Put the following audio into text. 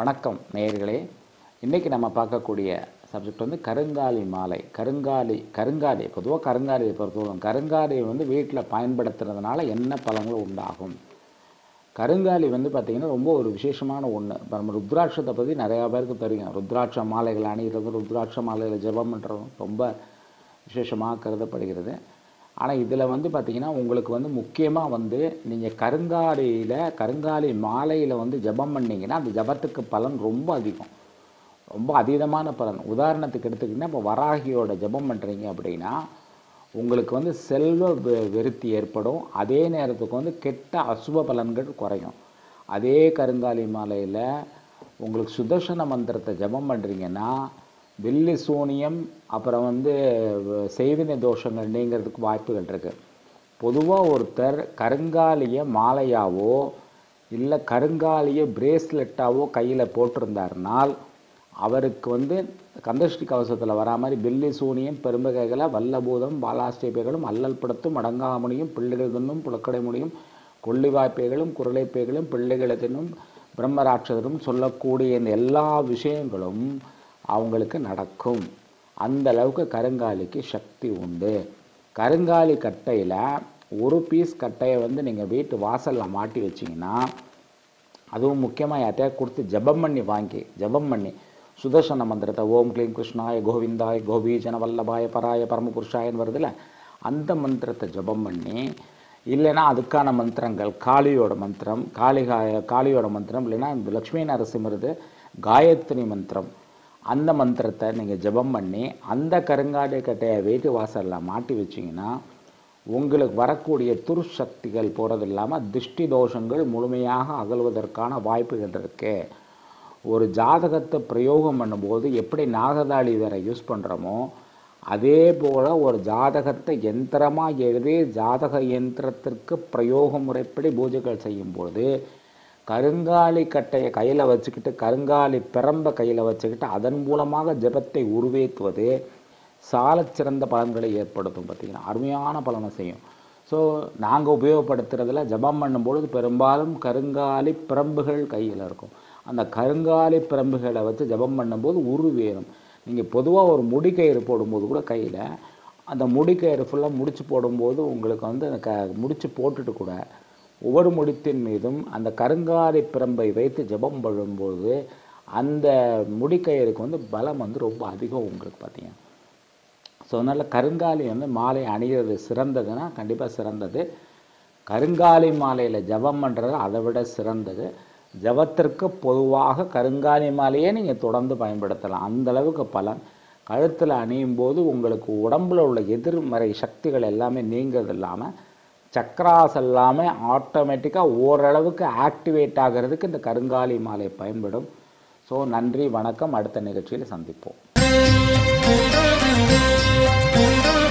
வணக்கம் நேயர்களே இன்றைக்கி நம்ம பார்க்கக்கூடிய சப்ஜெக்ட் வந்து கருங்காலி மாலை கருங்காலி கருங்காலி பொதுவாக கருங்காலியை பொறுத்தவரை கருங்காலியை வந்து வீட்டில் பயன்படுத்துறதுனால என்ன பலன்கள் உண்டாகும் கருங்காலி வந்து பார்த்திங்கன்னா ரொம்ப ஒரு விசேஷமான ஒன்று இப்போ நம்ம ருத்ராட்சத்தை பற்றி நிறையா பேருக்கு தெரியும் ருத்ராட்ச மாலைகள் அணிகிறது ருத்ராட்ச மாலைகளை ஜெபம் பண்ணுறதும் ரொம்ப விசேஷமாக கருதப்படுகிறது ஆனால் இதில் வந்து பார்த்திங்கன்னா உங்களுக்கு வந்து முக்கியமாக வந்து நீங்கள் கருங்காலியில் கருங்காலி மாலையில் வந்து ஜெபம் பண்ணீங்கன்னா அந்த ஜெபத்துக்கு பலன் ரொம்ப அதிகம் ரொம்ப அதீதமான பலன் உதாரணத்துக்கு எடுத்துக்கிட்டிங்கன்னா இப்போ வராகியோட ஜெபம் பண்ணுறீங்க அப்படின்னா உங்களுக்கு வந்து செல்வ வெ- விருத்தி ஏற்படும் அதே நேரத்துக்கு வந்து கெட்ட அசுப பலன்கள் குறையும் அதே கருங்காலி மாலையில் உங்களுக்கு சுதர்சன மந்திரத்தை ஜெபம் பண்ணுறீங்கன்னா வில்லி சூனியம் அப்புறம் வந்து வ- செய்வினை தோஷங்கள் நீங்கிறதுக்கு வாய்ப்புகள் இருக்குது பொதுவாக ஒருத்தர் கருங்காலியை மாலையாவோ இல்லை கருங்காலியை பிரேஸ்லெட்டாவோ கையில் போட்டிருந்தாருனால் அவருக்கு வந்து கந்தஷ்டி கவசத்தில் வரா மாதிரி பில்லி சூனியம் பெரும்பகைகளை வல்லபூதம் பாலாஸ்டேபைகளும் அல்லல் படுத்தும் அடங்காமுனியும் பிள்ளைகள் தின்னும் புலக்கடை முடியும் கொள்ளிவாய்ப்பைகளும் குரலைப்பைகளும் பிள்ளைகளை தின்னும் பிரம்மராட்சதரும் சொல்லக்கூடிய இந்த எல்லா விஷயங்களும் அவங்களுக்கு நடக்கும் அந்த அளவுக்கு கருங்காலிக்கு சக்தி உண்டு கருங்காலி கட்டையில் ஒரு பீஸ் கட்டையை வந்து நீங்கள் வீட்டு வாசலில் மாட்டி வச்சிங்கன்னா அதுவும் முக்கியமாக யார்ட்டையா கொடுத்து ஜெபம் பண்ணி வாங்கி ஜெபம் பண்ணி சுதர்சன மந்திரத்தை ஓம் க்ளீம் கிருஷ்ணாய கோவிந்தாய் கோபீஜன வல்லபாய பராய பரமபுருஷாயன்னு வருதுல்ல அந்த மந்திரத்தை ஜெபம் பண்ணி இல்லைன்னா அதுக்கான மந்திரங்கள் காளியோட மந்திரம் காளிகாய காளியோட மந்திரம் இல்லைன்னா இந்த லக்ஷ்மி நரசிம்மருது காயத்ரி மந்திரம் அந்த மந்திரத்தை நீங்கள் ஜெபம் பண்ணி அந்த கருங்காலி கட்டையை வீட்டு வாசலில் மாட்டி வச்சிங்கன்னா உங்களுக்கு வரக்கூடிய துர்சக்திகள் போகிறது இல்லாமல் திருஷ்டி தோஷங்கள் முழுமையாக அகல்வதற்கான வாய்ப்புகள் இருக்கு ஒரு ஜாதகத்தை பிரயோகம் பண்ணும்போது எப்படி நாகதாளி வேற யூஸ் பண்ணுறோமோ அதே போல் ஒரு ஜாதகத்தை யந்திரமாக எழுதி ஜாதக யந்திரத்திற்கு பிரயோக முறைப்படி பூஜைகள் செய்யும்போது கருங்காலி கட்டையை கையில் வச்சுக்கிட்டு கருங்காலி பிரம்பை கையில் வச்சுக்கிட்டு அதன் மூலமாக ஜெபத்தை உருவேற்றுவது சாலச் சிறந்த பலன்களை ஏற்படுத்தும் பார்த்தீங்கன்னா அருமையான பலனை செய்யும் ஸோ நாங்கள் உபயோகப்படுத்துறதுல ஜெபம் பண்ணும்பொழுது பெரும்பாலும் கருங்காலி பிரம்புகள் கையில் இருக்கும் அந்த கருங்காலி பிரம்புகளை வச்சு ஜெபம் பண்ணும்போது உருவேறும் நீங்கள் பொதுவாக ஒரு முடிக்கயிறு போடும்போது கூட கையில் அந்த முடிக்கயிறு ஃபுல்லாக முடிச்சு போடும்போது உங்களுக்கு வந்து அந்த க முடிச்சு போட்டுட்டு கூட ஒவ்வொரு முடித்தின் மீதும் அந்த கருங்காலி பிரம்பை வைத்து ஜெபம் பண்ணும்போது அந்த முடிக்கயிறுக்கு வந்து பலம் வந்து ரொம்ப அதிகம் உங்களுக்கு பார்த்தீங்க ஸோ அதனால் கருங்காலி வந்து மாலை அணிகிறது சிறந்ததுன்னா கண்டிப்பாக சிறந்தது கருங்காலி மாலையில் ஜெபம் பண்ணுறது அதை விட சிறந்தது ஜெபத்திற்கு பொதுவாக கருங்காலி மாலையே நீங்கள் தொடர்ந்து பயன்படுத்தலாம் அந்த அளவுக்கு பலன் கழுத்தில் அணியும் போது உங்களுக்கு உடம்புல உள்ள எதிர்மறை சக்திகள் எல்லாமே நீங்கிறது இல்லாமல் சக்கராஸ் எல்லாமே ஆட்டோமேட்டிக்காக ஓரளவுக்கு ஆக்டிவேட் ஆகிறதுக்கு இந்த கருங்காலி மாலை பயன்படும் ஸோ நன்றி வணக்கம் அடுத்த நிகழ்ச்சியில் சந்திப்போம்